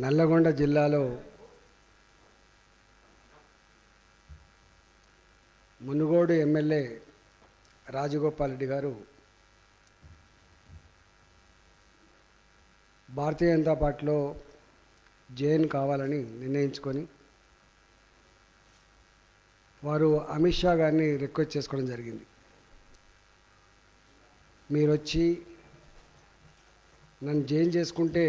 నల్లగొండ జిల్లాలో మునుగోడు ఎమ్మెల్యే రాజగోపాల్ రెడ్డి గారు భారతీయ జనతా పార్టీలో జైన్ కావాలని నిర్ణయించుకొని వారు అమిత్ షా గారిని రిక్వెస్ట్ చేసుకోవడం జరిగింది మీరు వచ్చి నన్ను జైన్ చేసుకుంటే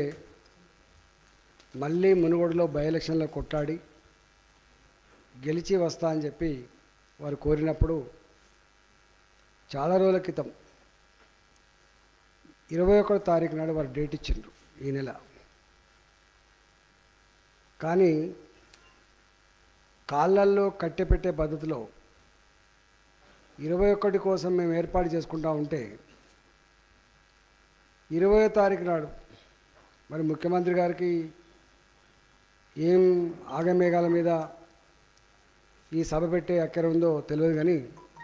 మళ్ళీ మునుగోడులో బై ఎలక్షన్లో కొట్టాడి గెలిచి వస్తా అని చెప్పి వారు కోరినప్పుడు చాలా రోజుల క్రితం ఇరవై ఒకటో తారీఖు నాడు వారు డేట్ ఇచ్చిండ్రు ఈ నెల కానీ కాళ్ళల్లో కట్టెపెట్టే పద్ధతిలో ఇరవై ఒకటి కోసం మేము ఏర్పాటు చేసుకుంటా ఉంటే ఇరవై తారీఖు నాడు మరి ముఖ్యమంత్రి గారికి ఏం ఆగమేఘాల మీద ఈ సభ పెట్టే అక్కర ఉందో తెలియదు కానీ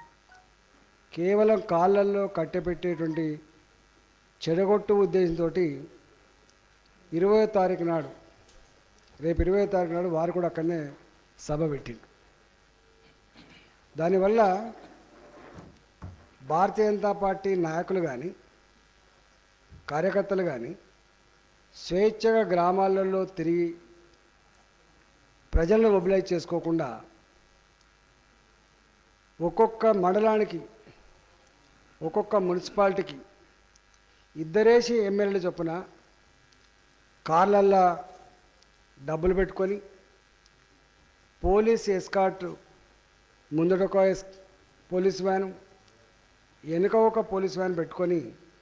కేవలం కాళ్ళల్లో కట్టెపెట్టేటువంటి చెడగొట్టు ఉద్దేశంతో ఇరవై తారీఖు నాడు రేపు ఇరవై తారీఖు నాడు వారు కూడా అక్కడనే సభ పెట్టిండు దానివల్ల భారతీయ జనతా పార్టీ నాయకులు కానీ కార్యకర్తలు కానీ స్వేచ్ఛగా గ్రామాలలో తిరిగి ప్రజలను మొబిలైజ్ చేసుకోకుండా ఒక్కొక్క మండలానికి ఒక్కొక్క మున్సిపాలిటీకి ఇద్దరేసి ఎమ్మెల్యేలు చొప్పున కార్లల్లో డబ్బులు పెట్టుకొని పోలీస్ ఎస్కాట్ ముందట ఒక ఎస్ పోలీస్ వ్యాన్ వెనుక ఒక పోలీస్ వ్యాన్ పెట్టుకొని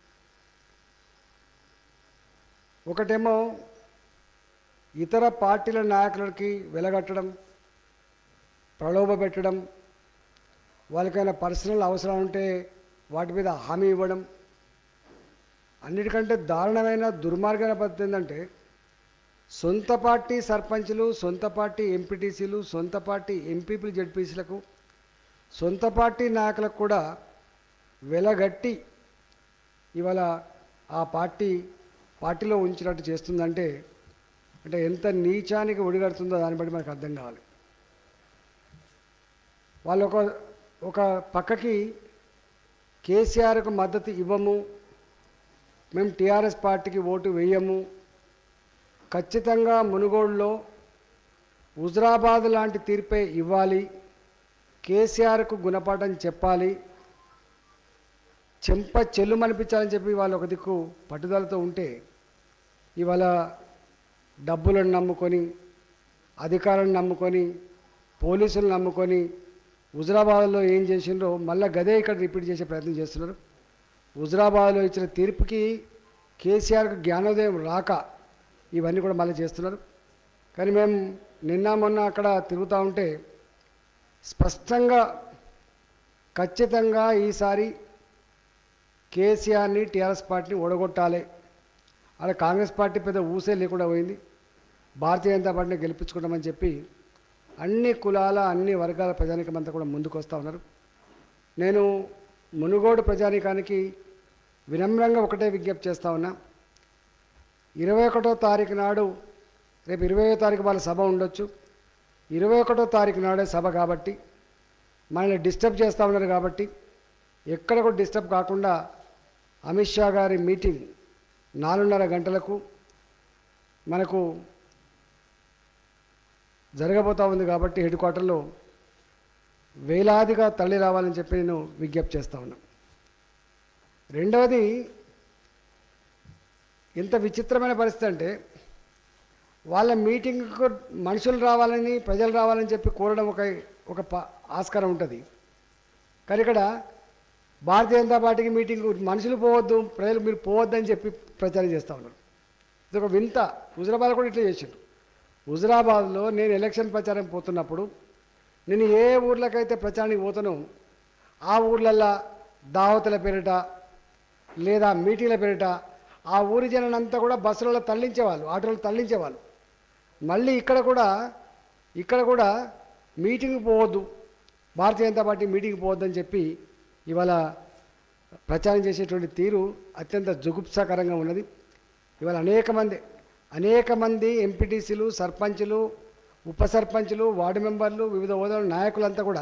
ఒకటేమో ఇతర పార్టీల నాయకులకి వెలగట్టడం ప్రలోభ పెట్టడం వాళ్ళకైనా పర్సనల్ అవసరాలు ఉంటే వాటి మీద హామీ ఇవ్వడం అన్నిటికంటే దారుణమైన దుర్మార్గమైన పద్ధతి ఏంటంటే సొంత పార్టీ సర్పంచ్లు సొంత పార్టీ ఎంపీటీసీలు సొంత పార్టీ ఎంపీపీలు జడ్పీసీలకు సొంత పార్టీ నాయకులకు కూడా వెలగట్టి ఇవాళ ఆ పార్టీ పార్టీలో ఉంచినట్టు చేస్తుందంటే అంటే ఎంత నీచానికి ఒడిగడుతుందో దాన్ని బట్టి మనకు అర్థం కావాలి వాళ్ళు ఒక ఒక పక్కకి కేసీఆర్కు మద్దతు ఇవ్వము మేము టీఆర్ఎస్ పార్టీకి ఓటు వేయము ఖచ్చితంగా మునుగోడులో హుజరాబాద్ లాంటి తీర్పే ఇవ్వాలి కేసీఆర్కు గుణపాఠం చెప్పాలి చెంప చెల్లుమనిపించాలని చెప్పి వాళ్ళు ఒక దిక్కు పట్టుదలతో ఉంటే ఇవాళ డబ్బులను నమ్ముకొని అధికారాన్ని నమ్ముకొని పోలీసులను నమ్ముకొని హుజరాబాద్లో ఏం చేసిండ్రో మళ్ళీ గదే ఇక్కడ రిపీట్ చేసే ప్రయత్నం చేస్తున్నారు హుజరాబాద్లో ఇచ్చిన తీర్పుకి కేసీఆర్కు జ్ఞానోదయం రాక ఇవన్నీ కూడా మళ్ళీ చేస్తున్నారు కానీ మేము నిన్న మొన్న అక్కడ తిరుగుతూ ఉంటే స్పష్టంగా ఖచ్చితంగా ఈసారి కేసీఆర్ని టీఆర్ఎస్ పార్టీని ఓడగొట్టాలి అలా కాంగ్రెస్ పార్టీ పెద్ద ఊసే లేకుండా పోయింది భారతీయ జనతా పార్టీని గెలిపించుకుంటామని చెప్పి అన్ని కులాల అన్ని వర్గాల ప్రజానికమంతా కూడా ముందుకు వస్తూ ఉన్నారు నేను మునుగోడు ప్రజానికానికి వినమ్రంగా ఒకటే విజ్ఞప్తి చేస్తా ఉన్నా ఇరవై ఒకటో తారీఖు నాడు రేపు ఇరవై తారీఖు వాళ్ళ సభ ఉండొచ్చు ఇరవై ఒకటో తారీఖు నాడే సభ కాబట్టి మనల్ని డిస్టర్బ్ చేస్తూ ఉన్నారు కాబట్టి ఎక్కడ కూడా డిస్టర్బ్ కాకుండా అమిత్ షా గారి మీటింగ్ నాలుగున్నర గంటలకు మనకు జరగబోతూ ఉంది కాబట్టి హెడ్ క్వార్టర్లో వేలాదిగా తల్లి రావాలని చెప్పి నేను విజ్ఞప్తి చేస్తా ఉన్నా రెండవది ఎంత విచిత్రమైన పరిస్థితి అంటే వాళ్ళ మీటింగ్కు మనుషులు రావాలని ప్రజలు రావాలని చెప్పి కోరడం ఒక ఒక ప- ఆస్కారం ఉంటుంది కానీ ఇక్కడ భారతీయ జనతా పార్టీకి మీటింగ్ మనుషులు పోవద్దు ప్రజలు మీరు పోవద్దని చెప్పి ప్రచారం చేస్తూ ఉన్నారు ఇది ఒక వింత హుజరాబాద్ కూడా ఇట్లా చేసిండు హుజరాబాద్లో నేను ఎలక్షన్ ప్రచారం పోతున్నప్పుడు నేను ఏ ఊర్లకైతే ప్రచారానికి పోతానో ఆ ఊర్లల్లో దావతుల పేరిట లేదా మీటింగ్ల పేరిట ఆ ఊరి జనాలంతా కూడా బస్సులలో తరలించేవాళ్ళు ఆటోలు తరలించేవాళ్ళు మళ్ళీ ఇక్కడ కూడా ఇక్కడ కూడా మీటింగ్ పోవద్దు భారతీయ జనతా పార్టీ మీటింగ్ పోవద్దని చెప్పి ఇవాళ ప్రచారం చేసేటువంటి తీరు అత్యంత జుగుప్సాకరంగా ఉన్నది ఇవాళ అనేక మంది అనేక మంది ఎంపీటీసీలు సర్పంచులు ఉప సర్పంచులు వార్డు మెంబర్లు వివిధ హోదాల నాయకులంతా కూడా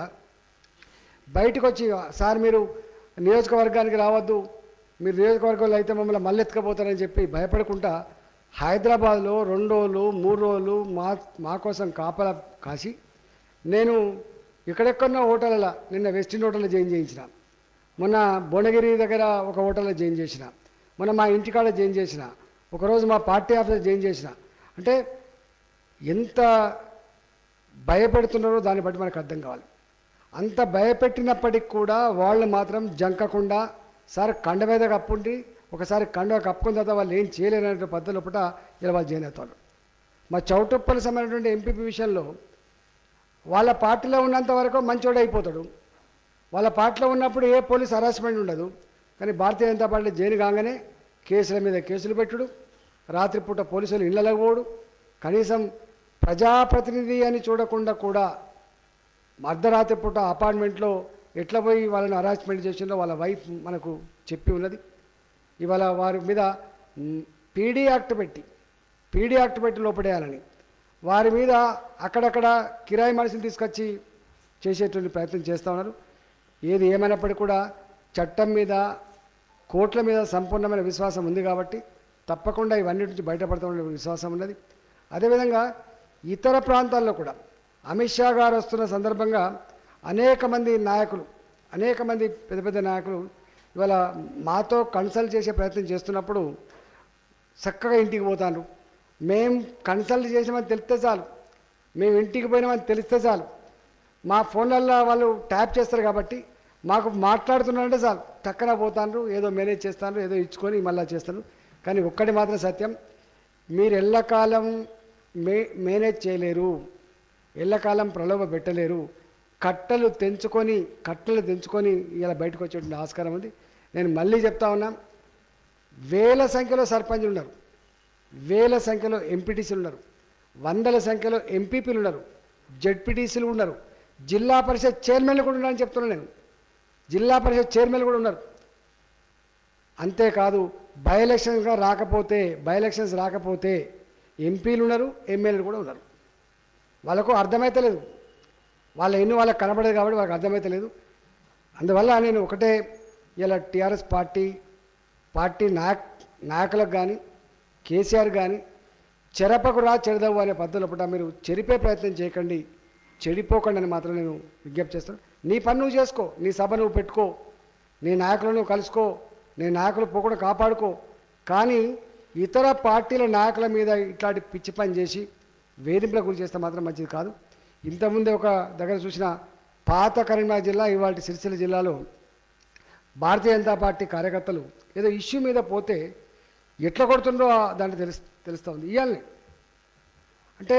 బయటకు వచ్చి సార్ మీరు నియోజకవర్గానికి రావద్దు మీరు నియోజకవర్గంలో అయితే మమ్మల్ని మల్లెత్తుకపోతారని చెప్పి భయపడకుండా హైదరాబాద్లో రెండు రోజులు మూడు రోజులు మా మా కోసం కాపలా కాసి నేను ఎక్కడెక్కడో హోటళ్ళ నిన్న వెస్టిన్ హోటల్లో జాయిన్ చేయించిన మొన్న భువనగిరి దగ్గర ఒక హోటల్లో జాయిన్ చేసిన మొన్న మా ఇంటికాడ జాయిన్ చేసిన ఒకరోజు మా పార్టీ ఆఫీస్ జాయిన్ చేసిన అంటే ఎంత భయపెడుతున్నారో దాన్ని బట్టి మనకు అర్థం కావాలి అంత భయపెట్టినప్పటికి కూడా వాళ్ళు మాత్రం జంకకుండా సార్ కండ మీద కప్పుండి ఒకసారి కండ కప్పుకున్న తర్వాత వాళ్ళు ఏం చేయలేనటువంటి పద్ధతులు పుట ఇలా వాళ్ళు జాయిన్ అవుతారు మా చౌటుప్పల సంబంధించినటువంటి ఎంపీపీ విషయంలో వాళ్ళ పార్టీలో ఉన్నంత వరకు మంచోడు అయిపోతాడు వాళ్ళ పార్టీలో ఉన్నప్పుడు ఏ పోలీస్ హరాస్మెంట్ ఉండదు కానీ భారతీయ జనతా పార్టీ జైలు కాగానే కేసుల మీద కేసులు పెట్టుడు రాత్రిపూట పోలీసులు ఇళ్లలో పోడు కనీసం ప్రజాప్రతినిధి అని చూడకుండా కూడా అర్ధరాత్రి పూట అపార్ట్మెంట్లో ఎట్లా పోయి వాళ్ళని హరాస్మెంట్ చేసిందో వాళ్ళ వైఫ్ మనకు చెప్పి ఉన్నది ఇవాళ వారి మీద పీడీ యాక్ట్ పెట్టి పీడీ యాక్ట్ పెట్టి లోపడేయాలని వారి మీద అక్కడక్కడ కిరాయి మనిషిని తీసుకొచ్చి చేసేటువంటి ప్రయత్నం చేస్తూ ఉన్నారు ఏది ఏమైనప్పటికీ కూడా చట్టం మీద కోర్టుల మీద సంపూర్ణమైన విశ్వాసం ఉంది కాబట్టి తప్పకుండా ఇవన్నీ నుంచి బయటపడతామనే విశ్వాసం ఉన్నది అదేవిధంగా ఇతర ప్రాంతాల్లో కూడా అమిత్ షా గారు వస్తున్న సందర్భంగా అనేక మంది నాయకులు అనేక మంది పెద్ద పెద్ద నాయకులు ఇవాళ మాతో కన్సల్ట్ చేసే ప్రయత్నం చేస్తున్నప్పుడు చక్కగా ఇంటికి పోతాను మేము కన్సల్ట్ చేసామని తెలిస్తే చాలు మేము ఇంటికి పోయినామని తెలిస్తే చాలు మా ఫోన్లల్లో వాళ్ళు ట్యాప్ చేస్తారు కాబట్టి మాకు మాట్లాడుతున్నారంటే చాలు టక్కన పోతాను ఏదో మేనేజ్ చేస్తాను ఏదో ఇచ్చుకొని మళ్ళీ చేస్తాను కానీ ఒక్కటి మాత్రం సత్యం మీరు ఎల్లకాలం మే మేనేజ్ చేయలేరు ఎల్లకాలం ప్రలోభ పెట్టలేరు కట్టలు తెంచుకొని కట్టలు తెంచుకొని ఇలా బయటకు వచ్చేటువంటి ఆస్కారం ఉంది నేను మళ్ళీ చెప్తా ఉన్నా వేల సంఖ్యలో సర్పంచులు ఉన్నారు వేల సంఖ్యలో ఎంపీటీసీలు ఉన్నారు వందల సంఖ్యలో ఎంపీపీలు ఉన్నారు జడ్పీటీసీలు ఉన్నారు జిల్లా పరిషత్ చైర్మన్లు కూడా ఉన్నారని చెప్తున్నాను నేను జిల్లా పరిషత్ చైర్మన్లు కూడా ఉన్నారు అంతేకాదు బై ఎలక్షన్స్గా రాకపోతే బై ఎలక్షన్స్ రాకపోతే ఎంపీలు ఉన్నారు ఎమ్మెల్యేలు కూడా ఉన్నారు వాళ్ళకు అర్థమైతలేదు వాళ్ళ ఎన్ని వాళ్ళకి కనబడదు కాబట్టి వాళ్ళకి అర్థమైతలేదు అందువల్ల నేను ఒకటే ఇలా టీఆర్ఎస్ పార్టీ పార్టీ నాయక్ నాయకులకు కానీ కేసీఆర్ కానీ చెరపకు రా చెడదవు అనే పద్ధతుల పూట మీరు చెరిపే ప్రయత్నం చేయకండి చెడిపోకండి అని మాత్రం నేను విజ్ఞప్తి చేస్తాను నీ పని నువ్వు చేసుకో నీ సభ నువ్వు పెట్టుకో నీ నాయకులను కలుసుకో నీ నాయకులు పోకుండా కాపాడుకో కానీ ఇతర పార్టీల నాయకుల మీద ఇట్లాంటి పిచ్చి పని చేసి వేధింపులకు గురి చేస్తే మాత్రం మంచిది కాదు ఇంతకుముందే ఒక దగ్గర చూసిన పాత కరీంనగర్ జిల్లా ఇవాళ సిరిసిల్ల జిల్లాలో భారతీయ జనతా పార్టీ కార్యకర్తలు ఏదో ఇష్యూ మీద పోతే ఎట్లా కొడుతుండో దాంట్లో తెలుసు తెలుస్తూ ఉంది ఇవ్వాలని అంటే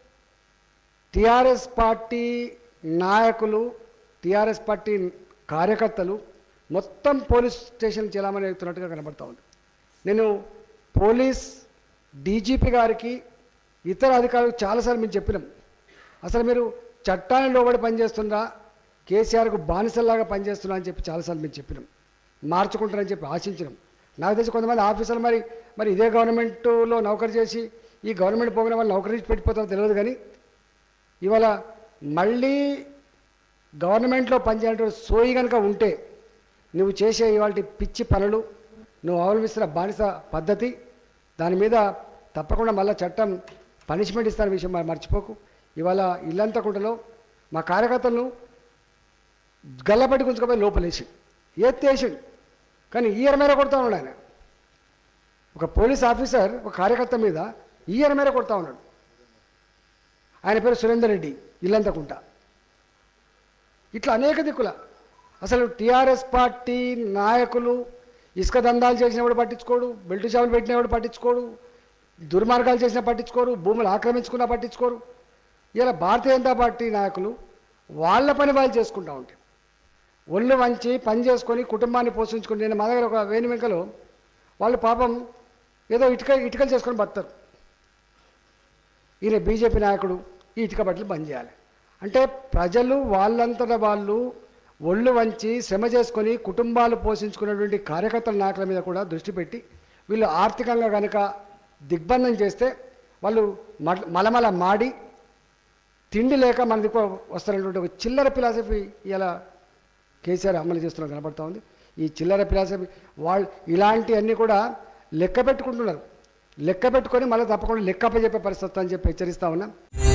టిఆర్ఎస్ పార్టీ నాయకులు టిఆర్ఎస్ పార్టీ కార్యకర్తలు మొత్తం పోలీస్ స్టేషన్ చెలామణి అవుతున్నట్టుగా కనబడతా ఉంది నేను పోలీస్ డీజీపీ గారికి ఇతర అధికారులకు చాలాసార్లు మేము చెప్పినాం అసలు మీరు చట్టాన్ని లోబడి పనిచేస్తుందా కేసీఆర్కు బానిసల్లాగా పనిచేస్తున్నా అని చెప్పి చాలాసార్లు మేము చెప్పినాం మార్చుకుంటారని చెప్పి ఆశించినాం నాకు తెలిసి కొంతమంది ఆఫీసర్లు మరి మరి ఇదే గవర్నమెంట్లో నౌకరీ చేసి ఈ గవర్నమెంట్ పోగిన వాళ్ళు నౌకరీ పెట్టిపోతారో తెలియదు కానీ ఇవాళ మళ్ళీ గవర్నమెంట్లో పనిచేయడం సోయి కనుక ఉంటే నువ్వు చేసే ఇవాళ పిచ్చి పనులు నువ్వు అవలంబిస్తున్న బానిస పద్ధతి దాని మీద తప్పకుండా మళ్ళీ చట్టం పనిష్మెంట్ ఇస్తాన విషయం మరి మర్చిపోకు ఇవాళ ఇల్లంతకుంటలో మా కార్యకర్తలను గల్లబట్టి గుంజుకపోయి లోపలేసి ఎత్తేసి కానీ ఈయర్ మేర కొడతా ఉన్నాడు ఆయన ఒక పోలీస్ ఆఫీసర్ ఒక కార్యకర్త మీద ఈయర్ మేర కొడతా ఉన్నాడు ఆయన పేరు సురేందర్ రెడ్డి ఇల్లంతకుంట ఇట్లా అనేక దిక్కుల అసలు టీఆర్ఎస్ పార్టీ నాయకులు ఇసుక దందాలు చేసినప్పుడు పట్టించుకోడు బెల్ట్ షాపులు పెట్టినప్పుడు పట్టించుకోడు దుర్మార్గాలు చేసినా పట్టించుకోరు భూములు ఆక్రమించుకున్నా పట్టించుకోరు ఇలా భారతీయ జనతా పార్టీ నాయకులు వాళ్ళ పని వాళ్ళు చేసుకుంటూ ఉంటారు ఒళ్ళు వంచి పని చేసుకొని కుటుంబాన్ని పోషించుకుని నేను మా దగ్గర ఒక వేణువెంకలో వాళ్ళు పాపం ఏదో ఇటుక ఇటుకలు చేసుకొని బతారు ఈయన బీజేపీ నాయకుడు ఈ ఇటుక బట్టలు బంద్ చేయాలి అంటే ప్రజలు వాళ్ళంతటా వాళ్ళు ఒళ్ళు వంచి శ్రమ చేసుకొని కుటుంబాలు పోషించుకున్నటువంటి కార్యకర్తల నాయకుల మీద కూడా దృష్టి పెట్టి వీళ్ళు ఆర్థికంగా కనుక దిగ్బంధం చేస్తే వాళ్ళు మల- మలమల మాడి తిండి లేక మన దిక్కు వస్తున్నటువంటి ఒక చిల్లర ఫిలాసఫీ ఇలా కేసీఆర్ అమలు చేస్తున్నారు కనబడతా ఉంది ఈ చిల్లర ఫిలాసఫీ వాళ్ళు ఇలాంటివన్నీ కూడా లెక్క పెట్టుకుంటున్నారు లెక్క పెట్టుకొని మళ్ళీ తప్పకుండా లెక్కప్ప చెప్పే పరిస్థితి అని చెప్పి హెచ్చరిస్తా ఉన్నా